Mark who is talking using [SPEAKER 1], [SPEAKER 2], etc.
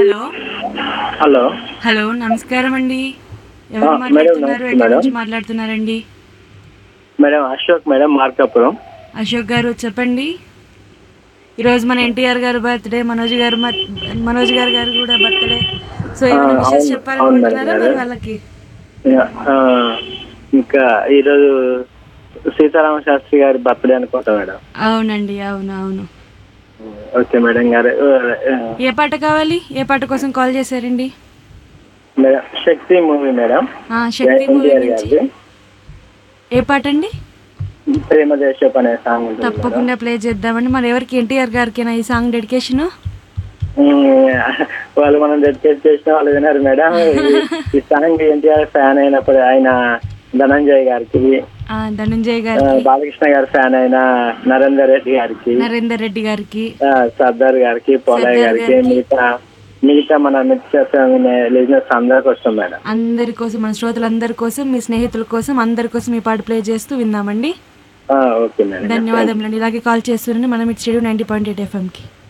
[SPEAKER 1] Hello
[SPEAKER 2] hello
[SPEAKER 1] hello నమస్కారం అండి ఎవరు
[SPEAKER 2] ఆ, మేడం,
[SPEAKER 1] మాట్లాడుతున్నారు
[SPEAKER 2] నమస్తే
[SPEAKER 1] ఎక్కడి
[SPEAKER 2] మేడం.
[SPEAKER 1] నుంచి మాట్లాడుతున్నారండి
[SPEAKER 2] మేడం అశోక్ మేడం మార్కాపురం
[SPEAKER 1] అశోక్ గారు చెప్పండి ఈరోజు మన ఎన్టీఆర్ గారు బర్త్డే మనోజ్ గారు మత్- మనోజ్ గారు గారు కూడా బర్త్డే సో ఏమైనా
[SPEAKER 2] ఆ,
[SPEAKER 1] విషయాలు
[SPEAKER 2] అవును,
[SPEAKER 1] చెప్పాలనుకుంటున్నారా
[SPEAKER 2] అవును
[SPEAKER 1] మరి
[SPEAKER 2] మేడం.
[SPEAKER 1] వాళ్ళకి
[SPEAKER 2] ఆ, ఇంకా ఈరోజు సీతారామ శాస్త్రి గారి బర్త్డే అనుకుంటా మేడం
[SPEAKER 1] అవునండి అవును అవును
[SPEAKER 2] ఓకే మేడం గారు ఆ,
[SPEAKER 1] ఏ పాట కావాలి ఏ పాట కోసం కాల్ చేశారండి
[SPEAKER 2] మేడం శక్తి మూవీ మేడం
[SPEAKER 1] ఆ, శక్తి మూవీ
[SPEAKER 2] ఎన్టీఆర్
[SPEAKER 1] నుంచి
[SPEAKER 2] గారిది
[SPEAKER 1] ఏ పాట అండి
[SPEAKER 2] ప్రేమ దేశప్ అనే సాంగ్ ఉంటుంది మేడం.
[SPEAKER 1] తప్పకుండా ప్లే చేద్దామండి మరి ఎవరికి ఎన్టీఆర్ గారికేనా ఈ సాంగ్ డెడికేషన్
[SPEAKER 2] ఉమ్, వాళ్ళు మనం డెడికేట్ చేసిన వాళ్ళు విన్నారు మేడం ఈ- ఈ సాంగ్ ఎన్టీఆర్ ఫ్యాన్ అయినప్పుడు ఆయన ధనంజయ్ గారికి
[SPEAKER 1] ధనంజయ్
[SPEAKER 2] ఆ,
[SPEAKER 1] గారికి
[SPEAKER 2] బాలకృష్ణ గారి ఫ్యాన్ అయిన నరేందర్ రెడ్డి గారికి
[SPEAKER 1] నరేందర్ రెడ్డి గారికి
[SPEAKER 2] ఆ, సర్దార్ గారికి పోలయ్య
[SPEAKER 1] సర్దార్
[SPEAKER 2] గారికి
[SPEAKER 1] గారికి.
[SPEAKER 2] మిగతా మిగతా మన మిత్ర లిజినెస్ అందరికి వస్తాం మేడం
[SPEAKER 1] అందరి కోసం మన శ్రోతలందరి కోసం మీ స్నేహితుల కోసం అందరి కోసం ఈ పాట ప్లే చేస్తూ విందామండి
[SPEAKER 2] ఆ, ఓకే మేడం
[SPEAKER 1] ధన్యవాదములండి ఇలాగే కాల్ చేస్తున్నాను మనం ఇటు స్టేడియో నైంటీ పాయింట్ ఎయిట్ ఎఫ్ఎంకి